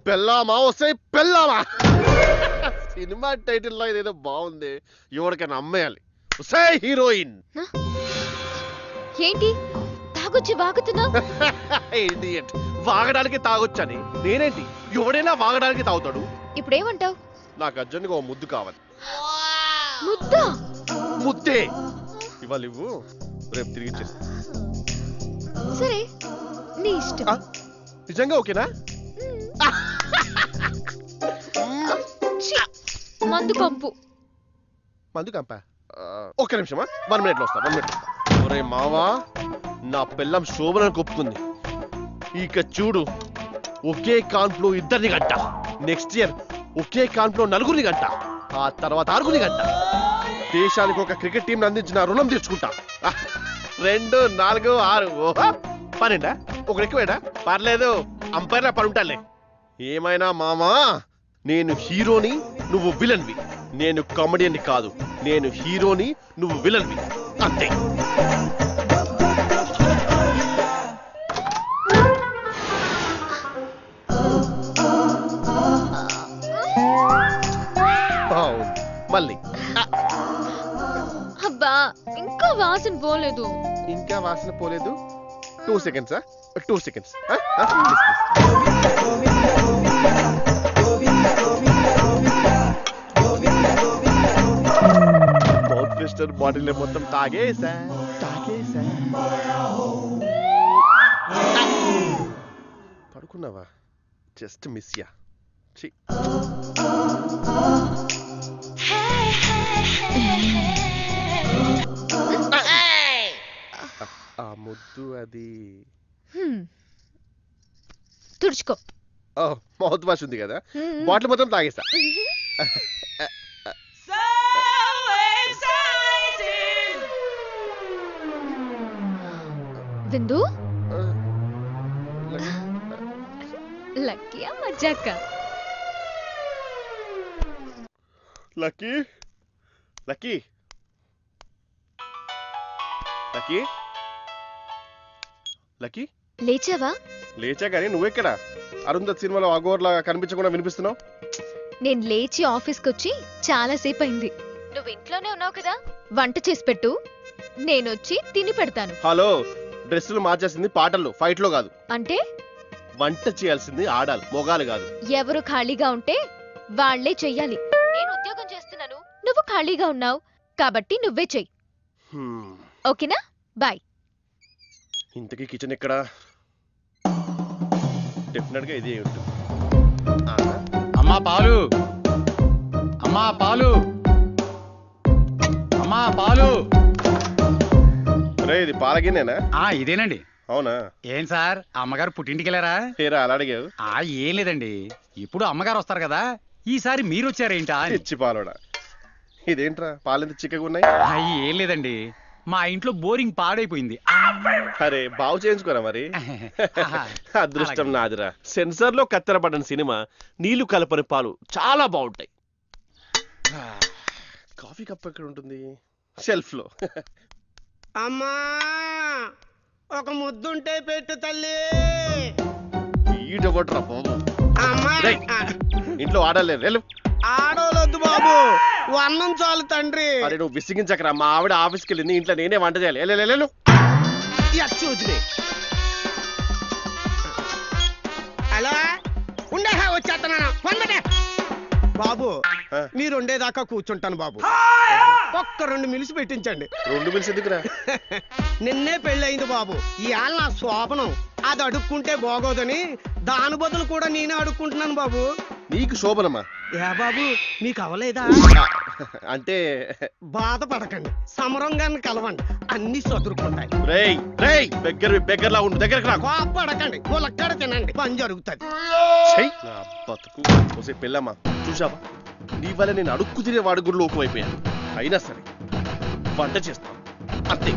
పెళ్ళామా వస్తే పెళ్ళామా సినిమా టైటిల్ లో ఇదేదో బాగుంది ఎవరికైనా అమ్మేయాలి వస్తే హీరోయిన్ ఏంటి తాగొచ్చి వాగుతున్నావు Idiot. వాగడానికి తాగొచ్చని నేనేంటి ఎవడైనా వాగడానికి తాగుతాడు ఇప్పుడేమంటావు నాకు అర్జెంట్గా ఓ ముద్దు కావాలి ముద్దా ముద్దే ఇవాళ ఇవ్వు రేపు తిరిగి ఇచ్చేస్తా సరే నీ ఇష్టం ఆ, నిజంగా ఓకేనా ఛీ, మందు కంపు మందు కంప ఒక్క నిమిషమా వన్ మినిట్లో వస్తా వన్ మినిట్ ఒరే మావా నా పిల్లం శోభనకు ఒప్పుకుంది ఇక చూడు ఒకే కాన్ఫ్లో ఇద్దరిని గంట నెక్స్ట్ ఇయర్ ఒకే కాన్ఫ్లో నలుగురిని గంట ఆ తర్వాత ఆరుగురిని గంట దేశానికి ఒక క్రికెట్ టీం అందించిన రుణం తీర్చుకుంటా ఆ, రెండు నాలుగు ఆరు ఓహో పన్నెండా ఒకటి ఎక్కువేడా పర్లేదు అంపైర్లా పడుంటాలే ఏమైనా మామా నేను హీరోని నువ్వు విలన్వి నేను కామెడియన్ని కాదు నేను హీరోని నువ్వు విలన్వి అంతే అవును. మళ్ళీ ఆ, అబ్బా ఇంకా వాసన పోలేదు ఇంకా వాసన పోలేదు two seconds two seconds mouth freshener bottle మొత్తం తాగేసా తాగేసా పడుకున్నావా జస్ట్ మిస్ యా ఛీ. ఆ ముద్దు అది హ్మ్. తుడుచుకో ఓ మౌత్ వాష్ ఉంది కదా హ్మ్. బాటిల్ మొత్తం తాగేసా విందు ఆ, లక్కీయా మజాక లక్కీ లక్కీ లక్కీ లక్కీ లేచావా లేచా కానీ నువ్వెక్కడ అరుంధత్ సినిమాలో అగోర్లాగా కనిపించకుండా వినిపిస్తున్నావు నేను లేచి ఆఫీస్కి వచ్చి చాలా సేపు అయింది నువ్వు ఇంట్లోనే ఉన్నావు కదా వంట చేసి పెట్టు నేనొచ్చి తిని పెడతాను హలో డ్రెస్సులు మార్చేసింది పాటల్లో ఫైట్ లో కాదు అంటే వంట చేయాల్సింది ఆడాలి మొగాలు కాదు ఎవరు ఖాళీగా ఉంటే వాళ్లే చెయ్యాలి నేను ఉద్యోగం చేస్తున్నాను నువ్వు ఖాళీగా ఉన్నావు కాబట్టి నువ్వే చెయ్యి హ్మ్. ఓకేనా బాయ్ ఇంతకీ కిచెన్ ఎక్కడ డెఫినెట్ గా ఇదే ఉంటుంది ఆ, అమ్మా పాలు అమ్మా పాలు అమ్మా పాలు రే ఇది పాలగిన్నేనా ఆ ఇదేనండి అవునా ఏం సార్ అమ్మగారు పుట్టింటికి వెళ్ళారా హేరా అలా అడిగావు ఆ ఏం లేదండి ఇప్పుడు అమ్మగారు వస్తారు కదా ఈసారి మీరు వచ్చారేంటా అని. ఇచ్చి పాలోడా ఇదేంట్రా పాలెంత చిక్కగా ఉన్నాయి ఆ, ఏం లేదండి మా ఇంట్లో బోరింగ్ పాడైపోయింది అరే బాగు చేయించుకోరా మరి ఆహా. అదృష్టం అలాగే. నాదిరా సెన్సార్ లో కత్తెరపడిన సినిమా నీళ్లు కలపని పాలు చాలా బాగుంటాయి కాఫీ కప్ ఎక్కడ ఉంటుంది షెల్ఫ్ లో అమ్మా ఒక ముద్దుంటే పెట్టు తల్లి ఈడబట్రా బాబు అమ్మా రేయ్. ఇంట్లో ఆడలేదు వెళ్ళు ఆడోలొద్దు బాబు వన్నం చాలు తండ్రి అరే నువ్వు విసిగించకరా మా ఆవిడ ఆఫీస్కి వెళ్ళింది ఇంట్లో నేనే వంట చేయాలి వెళ్ళు, వెళ్ళు, వెళ్ళు. చూద్ది హలో ఉండే వచ్చేస్తున్నాను ఫోన్ పెట్టే బాబు ఆ. మీరు ఉండేదాకా కూర్చుంటాను బాబు ఒక్క రెండు మిలిసి పెట్టించండి రెండు మిల్స్ ఎందుకురా నిన్నే పెళ్ళయింది బాబు ఇవాళ నా శోభనం అది అడుక్కుంటే బాగోదని దాని బదులు కూడా నేనే అడుక్కుంటున్నాను బాబు నీకు శోభనమ్మా ఏ బాబు మీకు అవలేదా అంటే బాధపడకండి సమరంగాన్ని కలవండి అన్ని చదురుకుంటాయి రేయ్ రేయ్ బెగ్గర బెగ్గరలా ఉండు దగ్గరకు రా కోపడకండి ములక్కడ తినండి పని జరుగుతుంది ఛై! నా బతుకు ఒసే పెళ్ళమ్మా చూసావా నీ వల్ల నేను అడుక్కు తినే వాడి గుడిలో లోకమైపోయాను అయినా సరే వంట చేస్తాను అంతే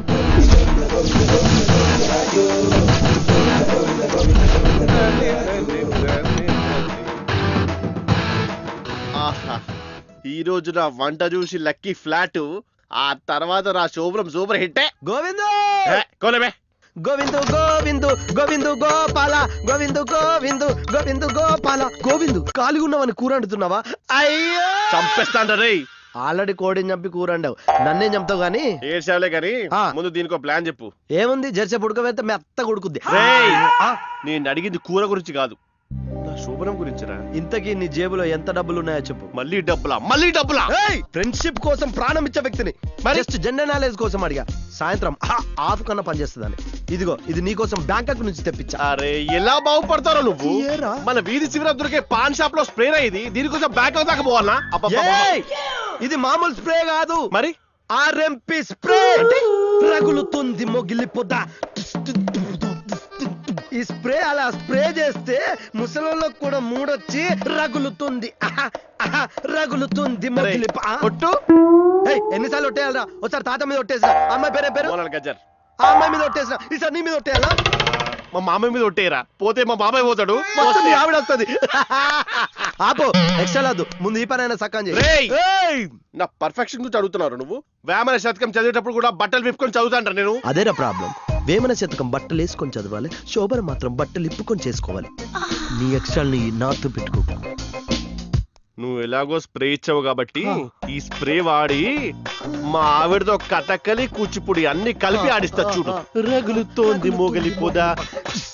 ఆహా ఈ రోజు నా వంట చూసి లక్కీ ఫ్లాట్ ఆ తర్వాత నా శోభనం సూపర్ హిట్టే గోవిందు ఏ, కోలేబే గోవిందు గోవిందు గోవిందు గోపాల గోవిందు గోవిందు గోవిందు గోపాల గోవిందు ఖాళీగా ఉన్నావని కూర అంటున్నావా అయ్యో చంపేస్తాండ్రా రేయ్ ఆల్రెడీ కోడిని చంపి కూర అండావు నన్నేం చంపుతావు గానీ ఏడ్చావులే కానీ ఆ. ముందు దీనికి ప్లాన్ చెప్పు ఏముంది జెర్సీ పుడకవేస్తే మెత్త కొడుకుద్ది రేయ్ ఆ, నేను అడిగింది కూర గురించి కాదు నా శోభనం గురించిరా ఇంతకీ నీ జేబులో ఎంత డబ్బులు ఉన్నాయో చెప్పు మళ్ళీ డబ్బులా మళ్ళీ డబ్బులా ఫ్రెండ్షిప్ కోసం ప్రాణం ఇచ్చే వ్యక్తిని జస్ట్ జెండర్ నాలెడ్జ్ కోసం అడిగా సాయంత్రం ఆఫ్ కన్నా పనిచేస్తుందని ఇదిగో ఇది నీ కోసం బ్యాంకాక్ నుంచి తెప్పించా అరే ఎలా బాగుపడతారో నువ్వు ఏరా? మన వీధి చివర దొరికే పాన్ షాప్ లో స్ప్రే ఇది దీనికోసం బ్యాక్ దాకా పోవాలనా అబ్బబ్బబ్బ. ఏయ్! ఇది మామూలు స్ప్రే కాదు మరి ఆర్ఎంపి స్ప్రే రగులుతుంది మొగిలి పొద ఈ స్ప్రే అలా స్ప్రే చేస్తే ముసలిళ్ళకు కూడా మూడొచ్చి రగులుతుంది ఆహా, ఆహా, రగులుతుంది మొగిలి పొ- ఆ? కొట్టు ఏయ్, ఎన్నిసార్లు ఒట్టేయాలరా ఒకసారి తాత మీద ఒట్టేసిన అమ్మాయి పేరే పేరు మోనాల్ గజ్జర్ ఆ అమ్మాయి మీద ఒట్టేసిన ఈసారి నీ మీద ఒట్టేయాలా మా మామయ్య మీద ఒట్టేయరా పోతే మా మామయ్య పోతాడు వస్తే మీ ఆవిడ వస్తుంది ఆపో ఎక్స్ట్రా లాదు ముందు ఈ పనైనా సక్కం చేయి రేయ్! ఏయ్! నా పర్ఫెక్షన్ గురించి అడుగుతున్నారు నువ్వు వేమన శతకం చదివేటప్పుడు కూడా బట్టలు విప్పుకొని చదువుతాంటారు నేను అదేనా ప్రాబ్లం వేమన శతకం బట్టలు వేసుకొని చదవాలి శోభన మాత్రం బట్టలు ఇప్పుకొని చేసుకోవాలి నీ ఎక్స్ట్రాల్ని నాతో పెట్టుకో నువ్వు ఎలాగో స్ప్రే ఇచ్చావు కాబట్టి ఈ స్ప్రే వాడి మా ఆవిడతో కటకలి కూచిపూడి అన్ని కలిపి ఆడిస్తా చూడు రగులుతోంది మోగలి పొద